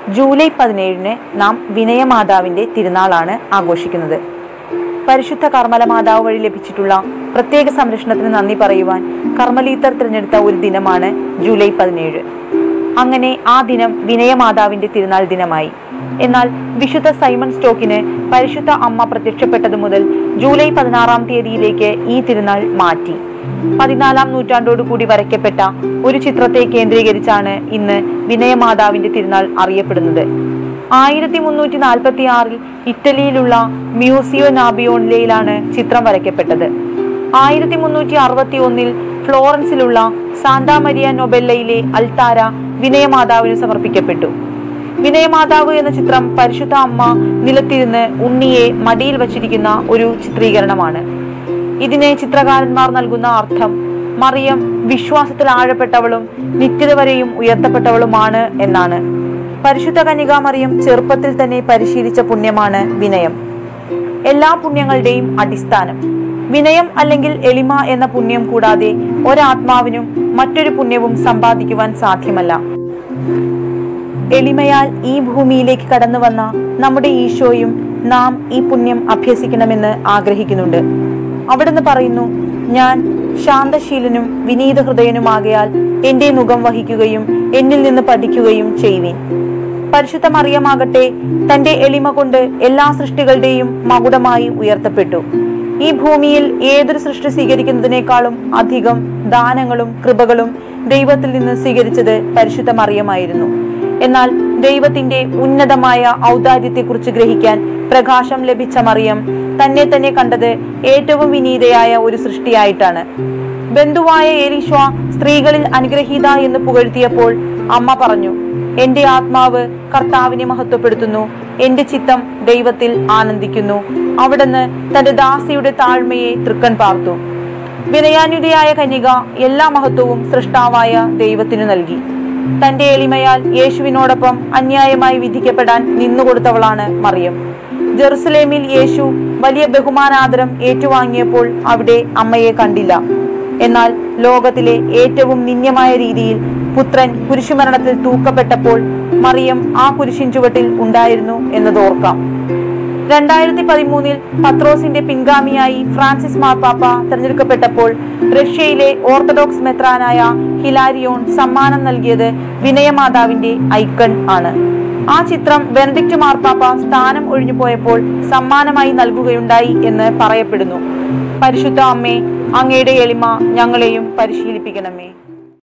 July പതിനേഴിന് നാം വിനയമാതാവിന്റെ തിരുനാളാണ് ആഘോഷിക്കുന്നത് പരിശുദ്ധ കർമ്മല മാതാവ് വഴി ലഭിച്ചിട്ടുള്ള പ്രത്യേക സംരക്ഷണത്തിന് നന്ദി പറയുവാൻ കർമ്മലീത്തർ തിരഞ്ഞെടുത്ത ഒരു ദിനമാണ് ജൂലൈ പതിനേഴ് അങ്ങനെ ആ ദിനം വിനയമാതാവിന്റെ തിരുനാൾ ദിനമായി എന്നാൽ വിശുദ്ധ സൈമൺ സ്റ്റോക്കിന് പരിശുദ്ധ അമ്മ പ്രത്യക്ഷപ്പെട്ടതു മുതൽ ജൂലൈ പതിനാറാം തീയതിയിലേക്ക് ഈ തിരുനാൾ മാറ്റി പതിനാലാം നൂറ്റാണ്ടോടു കൂടി വരയ്ക്കപ്പെട്ട ഒരു ചിത്രത്തെ കേന്ദ്രീകരിച്ചാണ് ഇന്ന് വിനയമാതാവിന്റെ തിരുനാൾ അറിയപ്പെടുന്നത് ആയിരത്തി മുന്നൂറ്റി നാൽപ്പത്തി ആറിൽ ഇറ്റലിയിലുള്ള മ്യൂസിയോ നാബിയോണിലയിലാണ് ചിത്രം വരയ്ക്കപ്പെട്ടത് ആയിരത്തി മുന്നൂറ്റി അറുപത്തി ഒന്നിൽ ഫ്ലോറൻസിലുള്ള സാന്താ മരിയ നൊബെല്ലയിലെ അൽത്താര വിനയമാതാവിന് സമർപ്പിക്കപ്പെട്ടു വിനയമാതാവ് എന്ന ചിത്രം പരിശുദ്ധ അമ്മ നിലത്തിരുന്ന് ഉണ്ണിയെ മടിയിൽ വച്ചിരിക്കുന്ന ഒരു ചിത്രീകരണമാണ് ഇതിനെ ചിത്രകാരന്മാർ നൽകുന്ന അർത്ഥം മറിയം വിശ്വാസത്തിൽ ആഴപ്പെട്ടവളും നിത്യത വരെയും ഉയർത്തപ്പെട്ടവളുമാണ് എന്നാണ് പരിശുദ്ധ കന്യകാമറിയം ചെറുപ്പത്തിൽ തന്നെ പരിശീലിച്ച പുണ്യമാണ് വിനയം എല്ലാ പുണ്യങ്ങളുടെയും അടിസ്ഥാനം വിനയം അല്ലെങ്കിൽ എളിമ എന്ന പുണ്യം കൂടാതെ ഒരാത്മാവിനും മറ്റൊരു പുണ്യവും സമ്പാദിക്കുവാൻ സാധ്യമല്ല എളിമയാൽ ഈ ഭൂമിയിലേക്ക് കടന്നു വന്ന നമ്മുടെ ഈശോയും നാം ഈ പുണ്യം അഭ്യസിക്കണമെന്ന് ആഗ്രഹിക്കുന്നുണ്ട് അവിടുന്ന് പറയുന്നു ഞാൻ ശാന്തശീലനും വിനീത ഹൃദയനുമാകയാൽ എന്റെ മുഖം വഹിക്കുകയും എന്നിൽ നിന്ന് പഠിക്കുകയും ചെയ്യുവിൻ പരിശുദ്ധ മറിയമാകട്ടെ തന്റെ എളിമ കൊണ്ട് എല്ലാ സൃഷ്ടികളുടെയും മകുടമായി ഉയർത്തപ്പെട്ടു ഈ ഭൂമിയിൽ ഏതൊരു സൃഷ്ടി സ്വീകരിക്കുന്നതിനേക്കാളും അധികം ദാനങ്ങളും കൃപകളും ദൈവത്തിൽ നിന്ന് സ്വീകരിച്ചത് പരിശുദ്ധ മറിയമായിരുന്നു എന്നാൽ ദൈവത്തിന്റെ ഉന്നതമായ ഔദാര്യത്തെക്കുറിച്ച് ഗ്രഹിക്കാൻ പ്രകാശം ലഭിച്ച മറിയം തന്നെ തന്നെ കണ്ടത് ഏറ്റവും വിനീതയായ ഒരു സൃഷ്ടിയായിട്ടാണ് ബന്ധുവായ ഏലീശ്വ സ്ത്രീകളിൽ അനുഗ്രഹീത എന്ന് പുകഴ്ത്തിയപ്പോൾ അമ്മ പറഞ്ഞു എന്റെ ആത്മാവ് കർത്താവിനെ മഹത്വപ്പെടുത്തുന്നു എന്റെ ചിത്തം ദൈവത്തിൽ ആനന്ദിക്കുന്നു അവിടുന്ന് തന്റെ ദാസിയുടെ താഴ്മയെ തൃക്കൺ പാർത്തു വിനയാന്വിതയായ കന്യക എല്ലാ മഹത്വവും സൃഷ്ടാവായ ദൈവത്തിനു നൽകി തന്റെ എളിമയാൽ യേശുവിനോടൊപ്പം അന്യായമായി വിധിക്കപ്പെടാൻ നിന്നുകൊടുത്തവളാണ് മറിയം ജെറുസലേമിൽ യേശു വലിയ ബഹുമാനാദരം ഏറ്റുവാങ്ങിയപ്പോൾ അവിടെ അമ്മയെ കണ്ടില്ല എന്നാൽ ലോകത്തിലെ ഏറ്റവും നിന്ദ്യമായ രീതിയിൽ പുത്രൻ കുരിശുമരണത്തിൽ തൂക്കപ്പെട്ടപ്പോൾ മറിയം ആ കുരിശിൻ ചുവട്ടിൽ ഉണ്ടായിരുന്നു എന്നത് ഓർക്കാം രണ്ടായിരത്തി പതിമൂന്നിൽ പത്രോസിന്റെ പിൻഗാമിയായി ഫ്രാൻസിസ് മാർപ്പാപ്പ തെരഞ്ഞെടുക്കപ്പെട്ടപ്പോൾ റഷ്യയിലെ ഓർത്തഡോക്സ് മെത്രാനായ ഹിലാരിയോൺ സമ്മാനം നൽകിയത് വിനയമാതാവിന്റെ ഐക്കൺ ആണ് ആ ചിത്രം ബെനഡിക്റ്റ് മാർപ്പാപ്പ സ്ഥാനം ഒഴിഞ്ഞു പോയപ്പോൾ സമ്മാനമായി നൽകുകയുണ്ടായി എന്ന് പറയപ്പെടുന്നു പരിശുദ്ധ അമ്മേ അങ്ങയുടെ എളിമ ഞങ്ങളെയും പരിശീലിപ്പിക്കണമേ